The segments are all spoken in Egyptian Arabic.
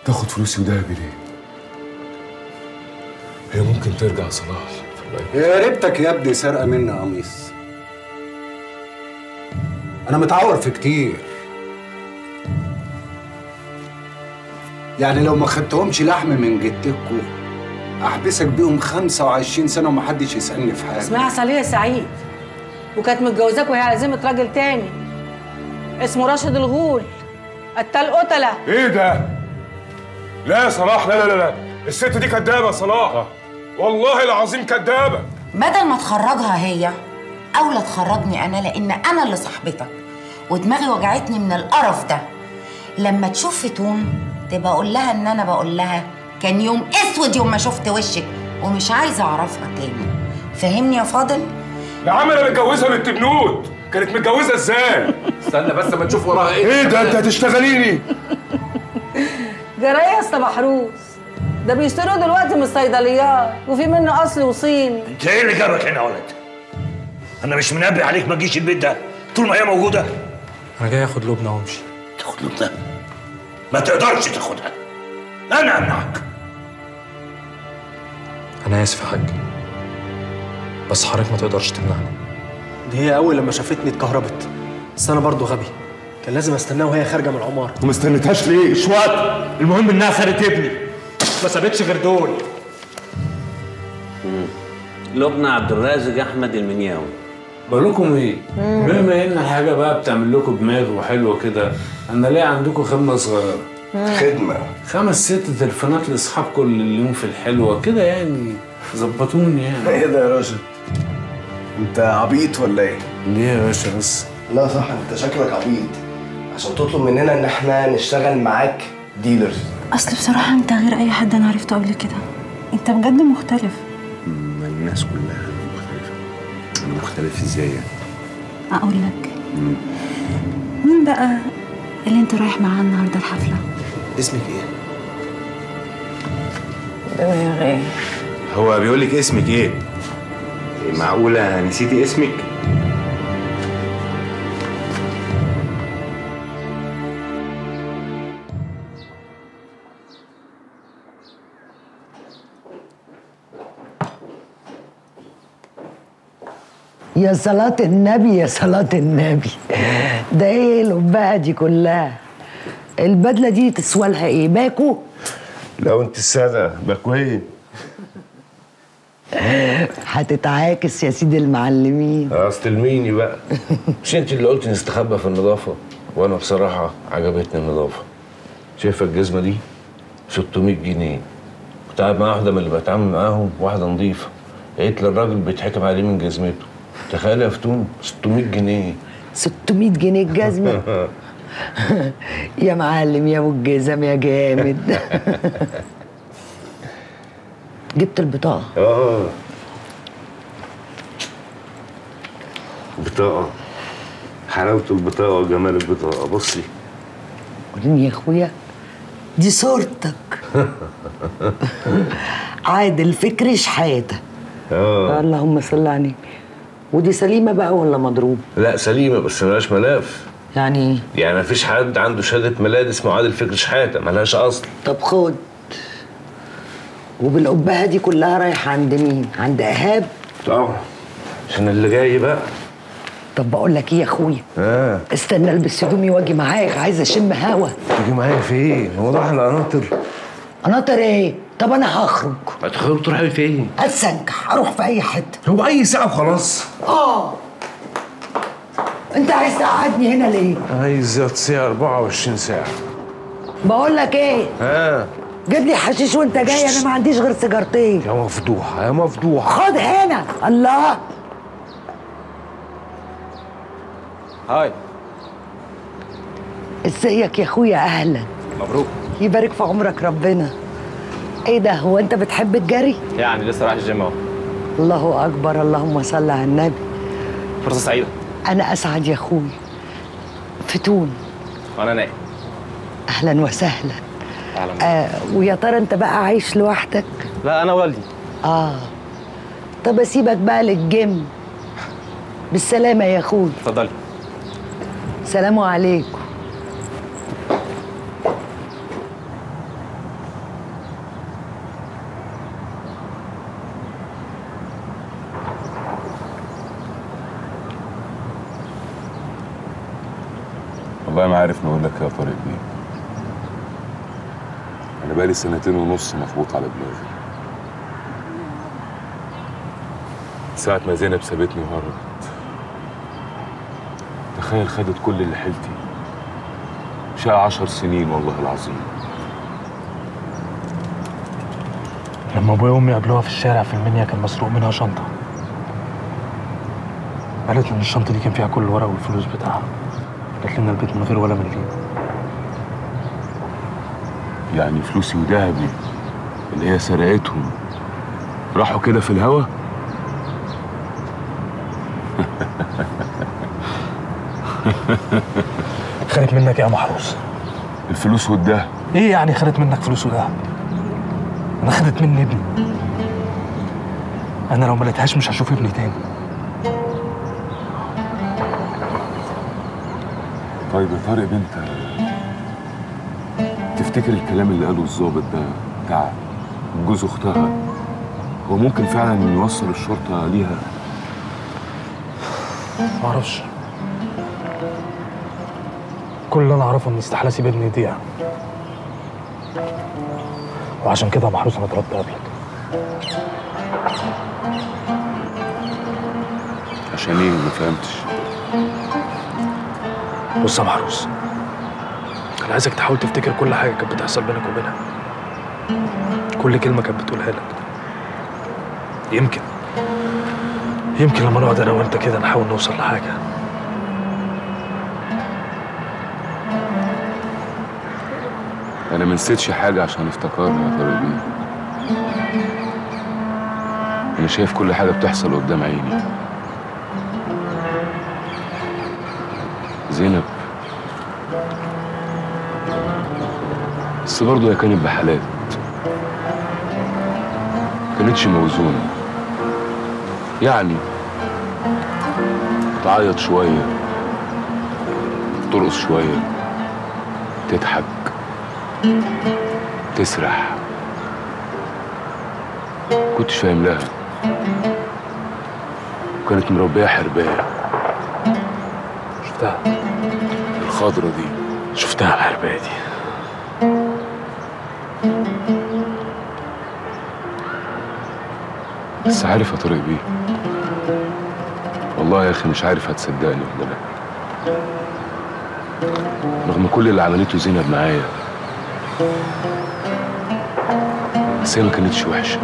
تاخد فلوسي ودهبي ليه؟ هي ممكن ترجع صلاح في البيت يا ريتك يا ابني سرقه مني قميص انا متعور في كتير يعني لو ما خدتهمش لحم من جدتكوا احبسك بيهم 25 سنه ومحدش يسالني في حاجه اسمها عسلية سعيد وكانت متجوزاك وهي عزيمة راجل تاني اسمه راشد الغول قتال قتلة ايه ده؟ لا يا صلاح لا لا لا لا الست دي كدابه يا صلاح والله العظيم كدابه بدل ما تخرجها هي اولى تخرجني انا لان انا اللي صاحبتك ودماغي وجعتني من القرف ده لما تشوف فتون تبقى اقول لها ان انا بقول لها كان يوم اسود يوم ما شفت وشك ومش عايزه اعرفها تاني فهمني يا فاضل يا عم انا متجوزها بنت بنود كانت متجوزه ازاي؟ استنى بس ما نشوف وراها ايه ايه ده انت هتشتغليني؟ جرايه يا اسطى محروس ده بيشتروا دلوقتي من الصيدليات وفي منه اصلي وصيني انت ايه اللي جابك هنا يا ولد؟ انا مش منبه عليك ما تجيش البيت ده طول ما هي موجوده انا جاي اخد لبنى وامشي تاخد لبنى ما تقدرش تاخدها انا امنعك انا اسف يا حاج بس حضرتك ما تقدرش تمنعني دي هي اول لما شافتني اتكهربت بس انا برضه غبي كان لازم استناها وهي خارجه من العماره وما استنيتهاش ليه؟ مش وقت المهم انها خدت ابني ما سابتش غير دول لبنى عبد الرازق احمد المنياوي بقول لكم ايه بما ان الحاجه بقى بتعمل لكم دماغ وحلوه كده انا ليه عندكم خدمه صغيره خدمه خمس ست تليفونات لاصحابكم اللي اليوم في الحلوه كده يعني ظبطوني يعني ايه ده يا راشد انت عبيط ولا ايه ليه يا باشا بس لا صح انت شكلك عبيط عشان تطلب مننا ان احنا نشتغل معاك ديلرز اصل بصراحه انت غير اي حد انا عرفته قبل كده انت بجد مختلف ما الناس كلها مختلفة أنا مختلف إزاي يعني؟ اقول لك مين بقى اللي انت رايح معاه النهارده الحفله اسمك ايه دماغي هو بيقول لك اسمك إيه؟ معقولة نسيتي اسمك؟ يا صلاة النبي يا صلاة النبي ده ايه القبعة دي كلها البدلة دي تسوى لها ايه باكو لو انت السادة باكوين هتتعاكس يا سيدي المعلمين اصل ميني بقى مش انت اللي قلت نستخبى في النظافة وانا بصراحة عجبتني النظافة شايفة الجزمة دي 600 جنيه كنت قاعد مع واحدة من اللي بتعامل معاهم واحدة نظيفة قالت لي الراجل بيتحكم عليه من جزمته تخيل يا فتون 600 جنيه 600 جنيه الجزمة يا معلم يا ابو الجزم يا جامد جبت البطاقة اه بطاقة حلاوة البطاقة وجمال البطاقة بصي وريني يا اخويا دي صورتك عادل فكري شحاتة اه اللهم صل على النبي ودي سليمة بقى ولا مضروب لا سليمة بس ملهاش ملاف يعني ايه يعني مفيش حد عنده شهادة ميلاد اسمه عادل فكري شحاتة ملهاش أصل طب خد وبالقبهة دي كلها رايحة عند مين؟ عند إيهاب؟ طبعا عشان اللي جاي بقى طب بقول لك إيه يا أخويا؟ اه استنى البس هدومي واجي معاك عايزة أشم هوا تيجي معايا فين؟ هو راح القناطر قناطر إيه؟ طب أنا هخرج ما تخرج تروحي فين؟ أتسنكح أروح في أي حتة هو أي ساعة وخلاص آه أنت عايز تقعدني هنا ليه؟ عايز تصيع 24 ساعة بقول لك إيه؟ ها جيب لي حشيش وأنت جاي أنا ما عنديش غير سيجارتين يا مفضوحة يا مفضوحة خد هنا الله هاي ازيك يا اخويا اهلا مبروك يبارك في عمرك ربنا ايه ده هو انت بتحب الجري يعني لسه رايح الجيم اهو الله اكبر اللهم صل على النبي فرصه سعيده انا اسعد يا اخويا فتون وانا نايم اهلا وسهلا اهلا آه ويا ترى انت بقى عايش لوحدك لا انا والدي اه طب اسيبك بقى للجيم بالسلامه يا اخويا اتفضلي سلام عليكم والله ما عارف نقول لك يا طارق بيه انا بقالي سنتين ونص مخبوط على دماغي ساعة ما زينب سابتني وهربت تخيل خدت كل اللي حيلتي شقى عشر سنين والله العظيم لما ابويا وامي قابلوها في الشارع في المنيا كان مسروق منها شنطه قالت ان الشنطه دي كان فيها كل الورق والفلوس بتاعها قالت لنا البيت من غير ولا مليم يعني فلوسي وذهبي اللي هي سرقتهم راحوا كده في الهوا خدت منك ايه يا محروس الفلوس والدهب ايه يعني خدت منك فلوس وذهب انا خدت مني ابني انا لو ما لقيتهاش مش هشوف ابني تاني طيب يا طارق انت تفتكر الكلام اللي قاله الظابط ده بتاع جوز اختها هو ممكن فعلا يوصل الشرطه ليها معرفش كل اللي انا اعرفه ان استحاله اسيب ابني يضيع وعشان كده يا محروس انا طلبت قبلك عشان ايه ما فهمتش بص يا محروس انا عايزك تحاول تفتكر كل حاجه كانت بتحصل بينك وبينها كل كلمه كانت بتقولها لك يمكن يمكن لما نقعد انا وانت كده نحاول نوصل لحاجه انا ما نسيتش حاجه عشان افتكرني يا طارق بيه انا شايف كل حاجه بتحصل قدام عيني زينب بس برضه هي كانت بحالات كانتش موزونة يعني تعيط شوية ترقص شوية تضحك تسرح كنتش فاهم لها وكانت مربية حرباية شفتها الخضرة دي شفتها الحرباية دي بس عارف يا طارق بيه والله يا اخي مش عارف هتصدقني ولا لا رغم كل اللي عملته زينب معايا بس هي ما كانتش وحشه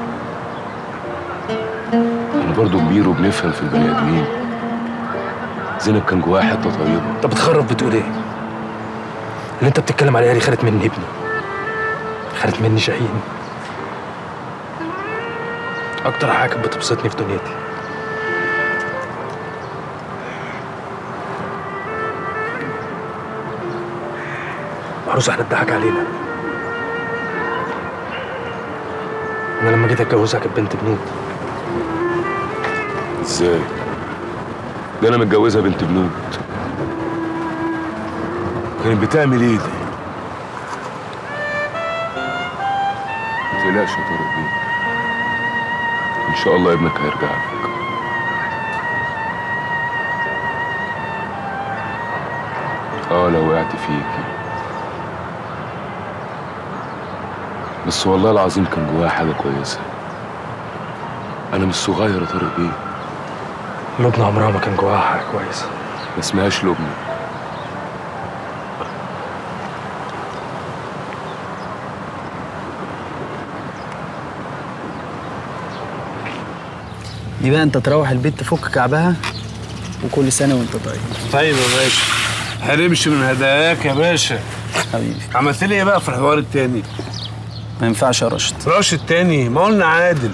انا برضو كبير وبنفهم في البني ادمين زينب كان جواها حته طيبه انت بتخرف بتقول ايه اللي انت بتتكلم عليها دي خدت مني ابني خدت مني شاهين اكتر حاجه كانت بتبسطني في دنيتي محروس احنا اتضحك علينا انا لما جيت اتجوزها كانت بنت بنوت ازاي ده انا متجوزها بنت بنوت كانت بتعمل ايه دي ما تقلقش يا طارق بيه ان شاء الله ابنك هيرجع لك اه لو وقعت فيكي بس والله العظيم كان جواها حاجه كويسه انا مش صغير يا طارق بيه لبنى عمرها ما كان جواها حاجه كويسه ما اسمهاش لبنى دي بقى انت تروح البيت تفك كعبها وكل سنه وانت طيب طيب يا باشا حرمش من هداياك يا باشا حبيبي عملت لي ايه بقى في الحوار التاني ما ينفعش يا راشد راشد التاني ما قلنا عادل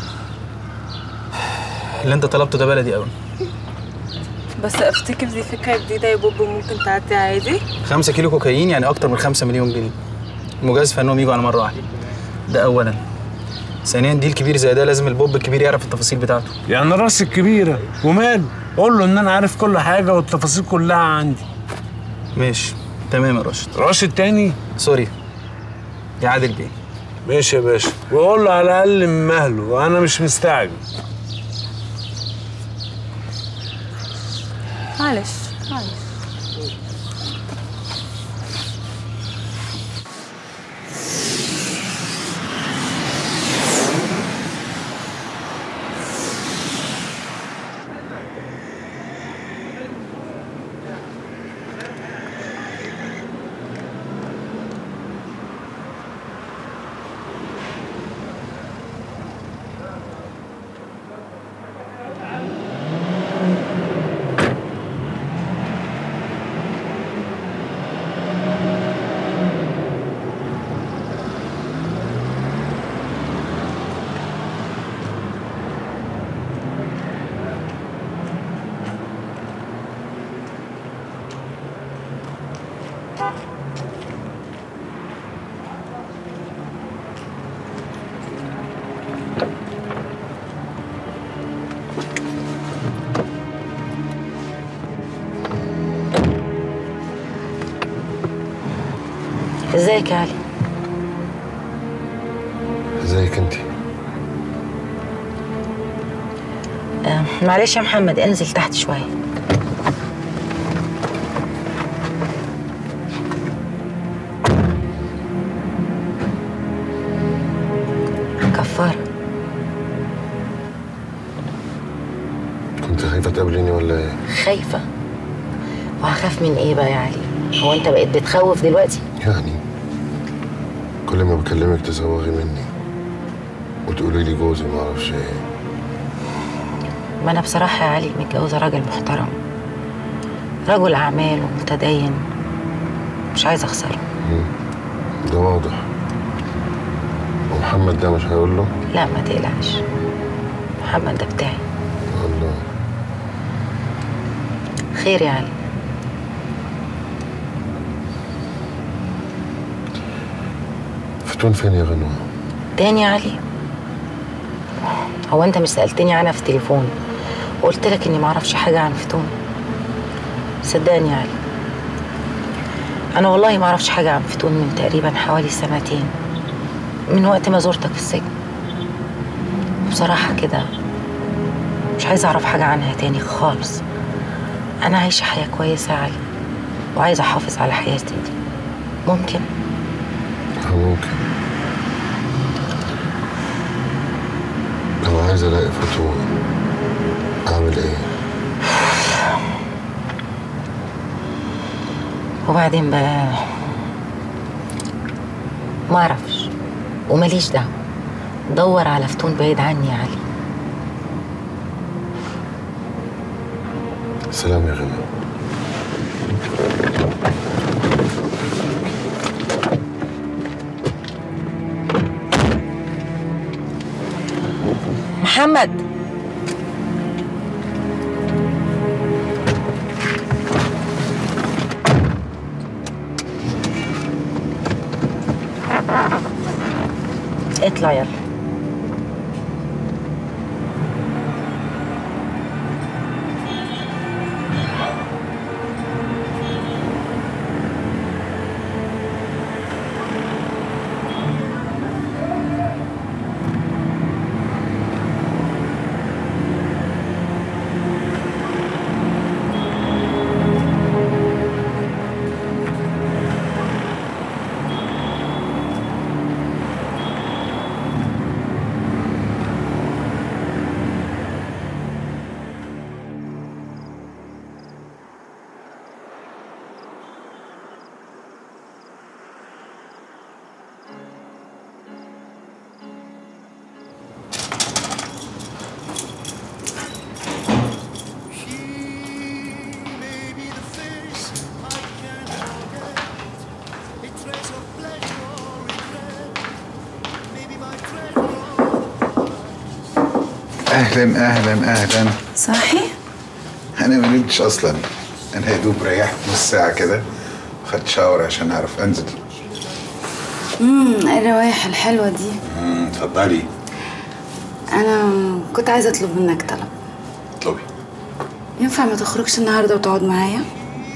اللي انت طلبته ده بلدي قوي بس افتكر دي فكرة جديدة يا بوب ممكن تعدي عادي 5 كيلو كوكايين يعني اكتر من 5 مليون جنيه مجازفه انهم يجوا على مره واحده ده اولا ثانيا ديل كبير زي ده لازم البوب الكبير يعرف التفاصيل بتاعته يعني راس الكبيرة ومال قول له ان انا عارف كل حاجة والتفاصيل كلها عندي ماشي تمام يا راشد راشد تاني سوري يا عادل بيه ماشي يا باشا وقول له على الاقل من مهله وانا مش مستعجل معلش معلش ازيك يا علي ازيك انت آه معلش يا محمد انزل تحت شويه كفاره كنت خايفه تقابليني ولا ايه خايفه وهخاف من ايه بقى يا علي هو انت بقيت بتخوف دلوقتي يعني كل ما بكلمك تزوغي مني وتقولي لي جوزي ما اعرفش ايه ما انا بصراحه يا علي متجوزه راجل محترم رجل اعمال ومتدين مش عايزه اخسره ده واضح ومحمد ده مش هيقول له لا ما تقلقش محمد ده بتاعي الله خير يا علي فتون فين يا غنوة تاني يا علي هو انت مش سالتني عنها في التليفون وقلت لك اني معرفش حاجه عن فتون صدقني يا علي انا والله معرفش حاجه عن فتون من تقريبا حوالي سنتين من وقت ما زرتك في السجن بصراحه كده مش عايزه اعرف حاجه عنها تاني خالص انا عايشه حياه كويسه يا علي وعايزه احافظ على حياتي دي ممكن اه ممكن لو عايز الاقي فتون اعمل ايه وبعدين بقى ما اعرفش وماليش دعوه دور على فتون بعيد عني يا علي سلام يا غنوة محمد اطلع يلا اهلا اهلا اهلا صاحي؟ انا ما نمتش اصلا انا يا دوب ريحت نص ساعه كده خدت شاور عشان اعرف انزل امم ايه الروايح الحلوه دي امم اتفضلي انا كنت عايزه اطلب منك طلب اطلبي ينفع ما تخرجش النهارده وتقعد معايا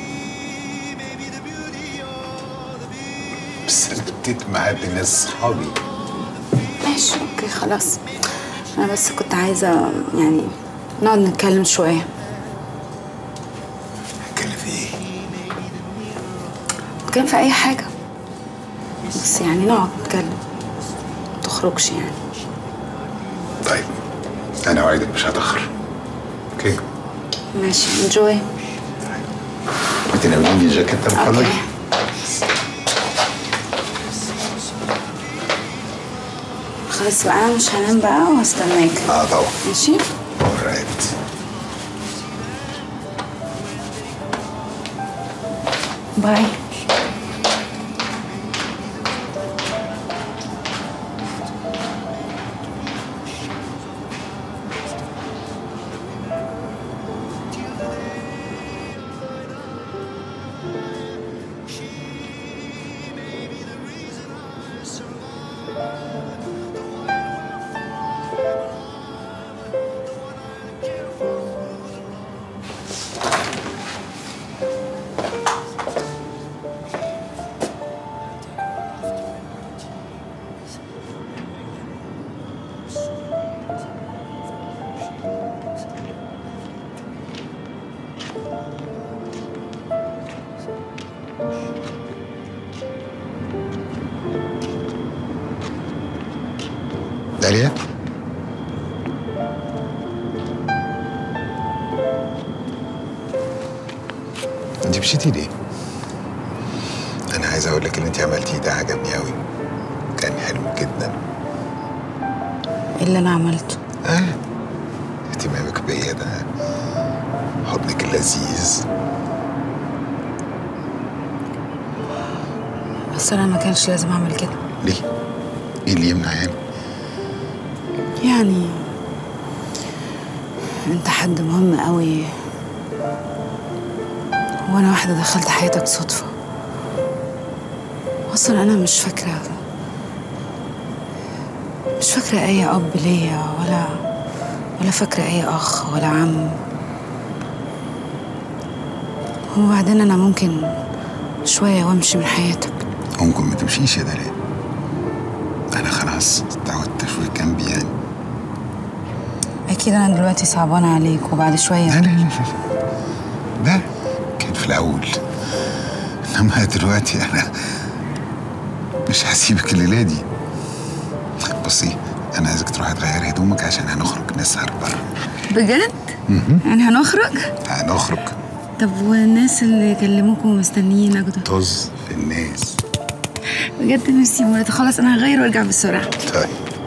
بس انا ابتديت معاد ناس صحابي ماشي اوكي خلاص انا بس كنت عايزه يعني نقعد نتكلم شويه نتكلم في ايه نتكلم في اي حاجه بس يعني نقعد نتكلم ما تخرجش يعني طيب انا اوعدك مش هتاخر اوكي ماشي انجوي بتناوليني الجاكيت من فضلك خلاص بقى انا مش هنام بقى وهستناك اه طبعا ماشي alright باي داليا انت مشيتي ليه؟ انا عايز اقول لك اللي انت عملتيه ده عجبني قوي كان حلو جدا ايه اللي انا عملته اه اهتمامك بيا ده حضنك اللذيذ بس انا ما كانش لازم اعمل كده ليه؟ ايه اللي يمنع يعني؟ يعني انت حد مهم قوي وانا واحده دخلت حياتك صدفه اصلا انا مش فاكره مش فاكره اي اب ليا ولا ولا فاكره اي اخ ولا عم وبعدين انا ممكن شويه وامشي من حياتك ممكن ما تمشيش يا داليا انا خلاص اتعودت شوي جنبي يعني اكيد انا دلوقتي صعبانه عليك وبعد شويه لا لا لا ده كان في الاول انما دلوقتي انا مش هسيبك الليله دي بصي انا عايزك تروحي تغيري هدومك عشان هنخرج نسهر بره بجد مهم. يعني هنخرج هنخرج طب والناس اللي كلموكوا مستنيينك دول طز في الناس بجد نفسي مرات خلاص انا هغير وارجع بسرعه طيب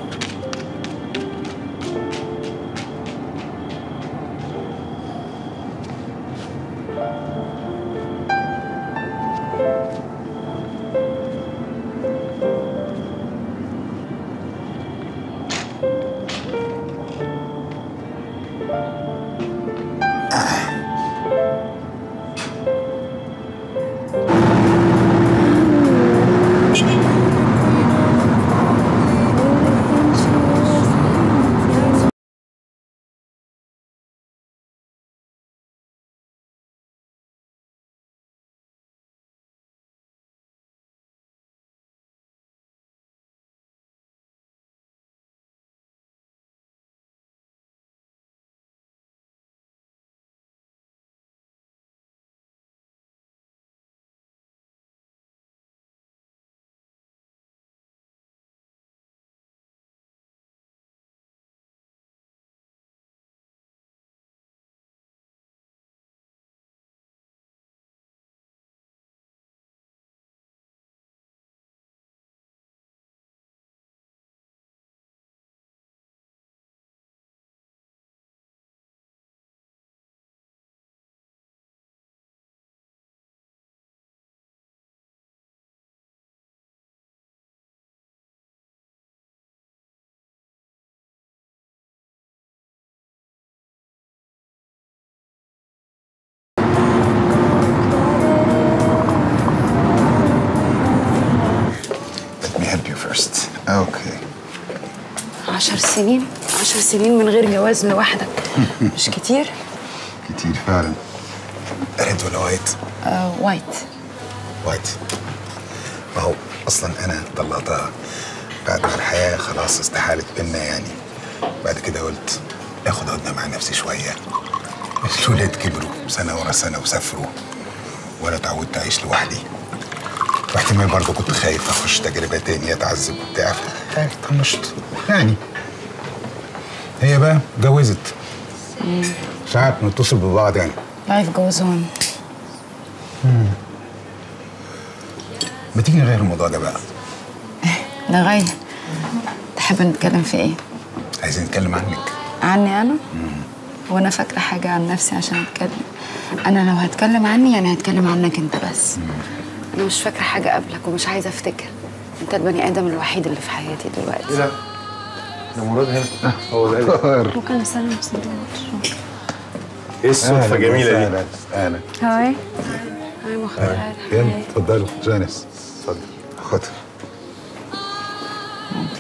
Let me help you first. Okay. عشر سنين عشر سنين من غير جواز لوحدك مش كتير كتير فعلا. ريد ولا وايت؟ آه وايت وايت. ما هو اصلا انا طلقتها بعد ما الحياه خلاص استحالت بينا يعني. بعد كده قلت اخد هدنه مع نفسي شويه. الولاد كبروا سنه ورا سنه وسافروا وانا اتعودت اعيش لوحدي. واحتمال برضه كنت خايف اخش تجربه تانية اتعذب وبتاع طنشت يعني هي بقى اتجوزت ساعات بنتصل ببعض يعني لايف جوز اون ما تيجي نغير الموضوع ده بقى نغير تحب نتكلم في ايه عايزين نتكلم عنك عني انا وانا فاكره حاجه عن نفسي عشان اتكلم انا لو هتكلم عني يعني هتكلم عنك انت بس انا مش فاكره حاجه قبلك ومش عايزه افتكر انت البني ادم الوحيد اللي في حياتي دلوقتي لا ده مراد هنا هو ده ممكن اسلم سندوتش ايه الصدفه الجميله دي اهلا هاي هاي مختار يلا اتفضلوا جانس اتفضل خد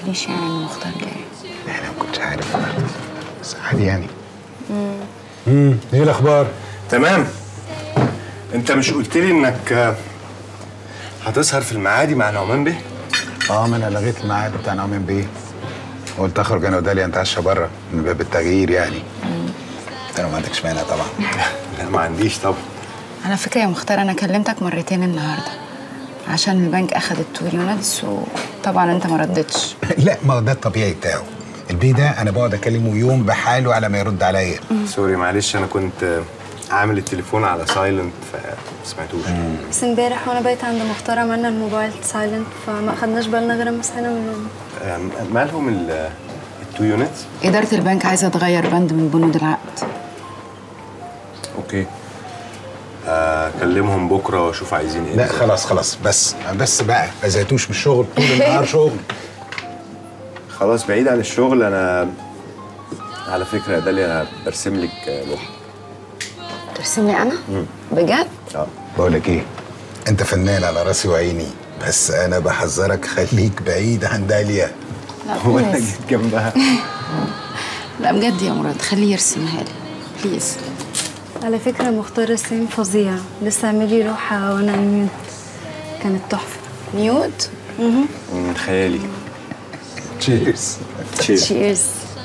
قلتليش يعني ان مختار جاي انا ما كنتش عارف برضه بس عادي يعني امم ايه الاخبار تمام انت مش قلت لي انك آه، هتسهر في المعادي مع نعمان بيه اه ما انا لغيت الميعاد بتاع نعمان بيه قلت اخرج انا وداليا نتعشى بره من باب التغيير يعني انت لو ما عندكش مانع طبعا لا ما عنديش طبعا على فكره يا مختار انا كلمتك مرتين النهارده عشان البنك اخد التور يونتس وطبعا انت ما ردتش لا ما هو ده الطبيعي بتاعه البيه ده انا بقعد اكلمه يوم بحاله على ما يرد عليا سوري معلش انا كنت آه، عامل التليفون على سايلنت فما سمعتوش بس امبارح وانا بايت عند مختار عملنا الموبايل سايلنت فما اخدناش بالنا غير لما صحينا من النوم آه، مالهم ال- التو يونتس اداره البنك عايزه تغير بند من بنود العقد اوكي اكلمهم بكره واشوف عايزين ايه لا بالظبط. خلاص خلاص بس بس بقى ما زهقتوش من الشغل طول النهار شغل خلاص بعيد عن الشغل انا على فكره يا داليا انا برسم لك آه، لوحه ترسم لي انا مم. بجد اه بقول لك ايه انت فنان على راسي وعيني بس انا بحذرك خليك بعيد عن داليا لا وانا بليز. جيت جنبها لا بجد يا مراد خليه يرسمها لي بليز على فكرة مختار رسام فظيع لسه عاملي لوحة وانا نيوت كانت تحفة نيوت؟ اها من خيالي تشيرز تشيرز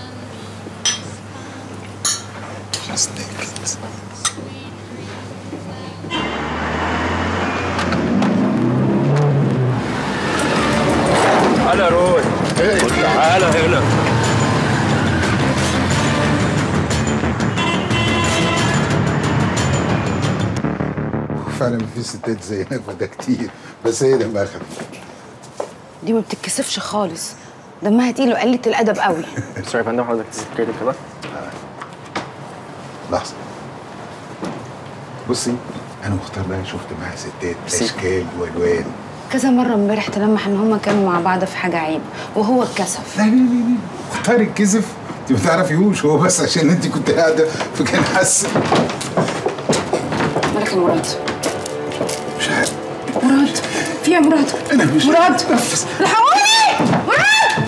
تعالى يا روي تعالى هنا فعلا في ستات زينا وده كتير بس هي دمها خفيف دي ما بتتكسفش خالص دمها تقيل وقلة الادب قوي سوري يا فندم حضرتك تذكرتي كده لحظه بصي انا مختار ده شفت معاها ستات اشكال والوان كذا مره امبارح تلمح ان هما كانوا مع بعض في حاجه عيب وهو اتكسف لا لا لا لا مختار الكذب انت ما تعرفيهوش هو بس عشان انت كنت قاعده فكان حاسس مالك يا مراد مش عارف مراد في إيه يا مراد انا مش مراد نفس الحقوني مراد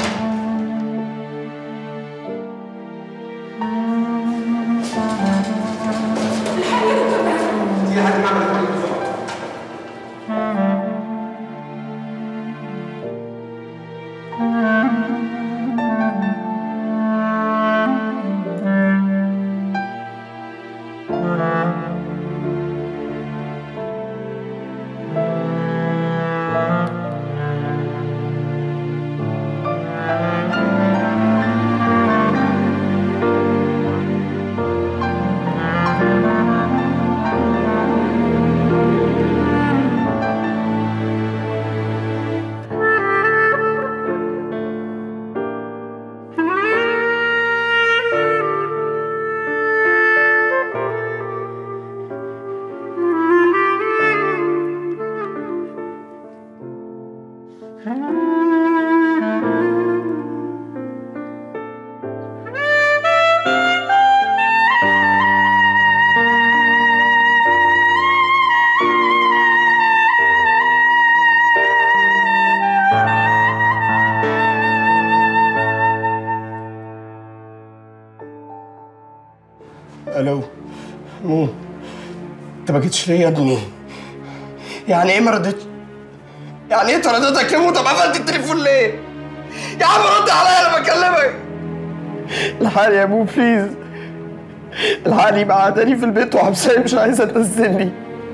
الو مين انت ما جيتش ليه يا ابني يعني ايه ما ردتش يعني ايه ترددك يا مو طب قفلت التليفون ليه يا عم رد عليا انا بكلمك الحقني يا ابو بليز الحقني بعتني في البيت وحبساني مش عايزه تنزلني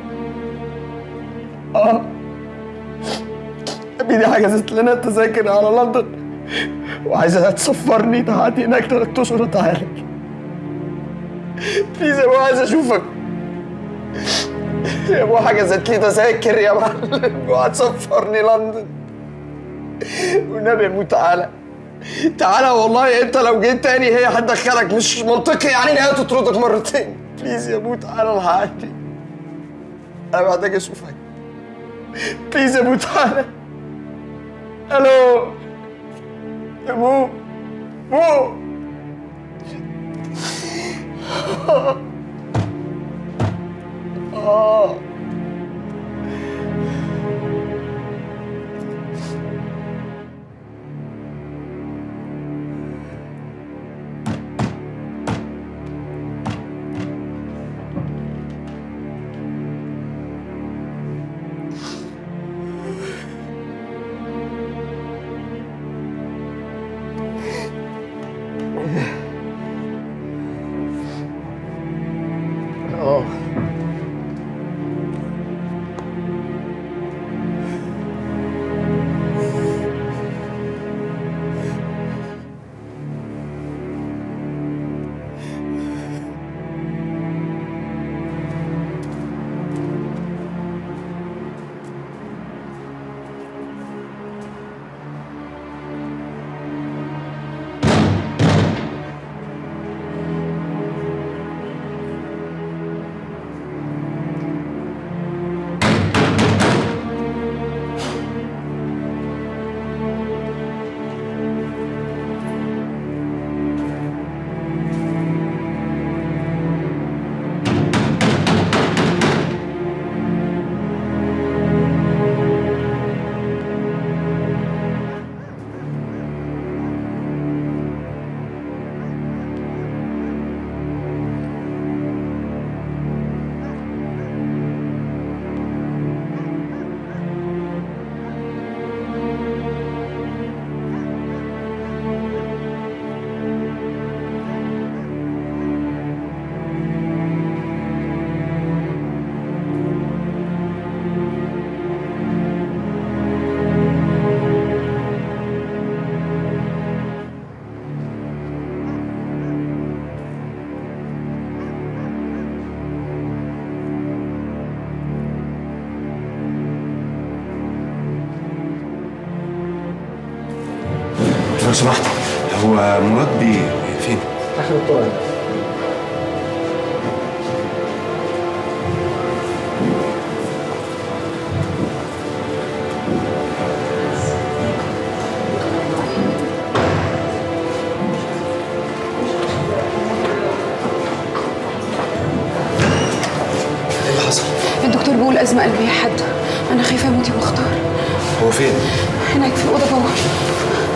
اه ابني دي حجزت لنا تذاكر على لندن وعايزه تسفرني تقعدني هناك تلات اشهر وتعالى بليز يا ابو عايز اشوفك يا ابو حجزت لي تذاكر يا معلم وهتسفرني لندن والنبي يا ابو تعالى تعالى والله انت لو جيت تاني هي هتدخلك مش منطقي يعني ان هي تطردك مرتين بليز يا ابو تعالى الحقني انا محتاج اشوفك بليز يا ابو تعالى الو يا ابو ابو اه لو سمحت هو مراد بيه فين؟ اخر الطرق ايه اللي حصل؟ الدكتور بيقول ازمه قلبيه حاده انا خايفه اموت يا مختار هو فين؟ هناك في الاوضه جوه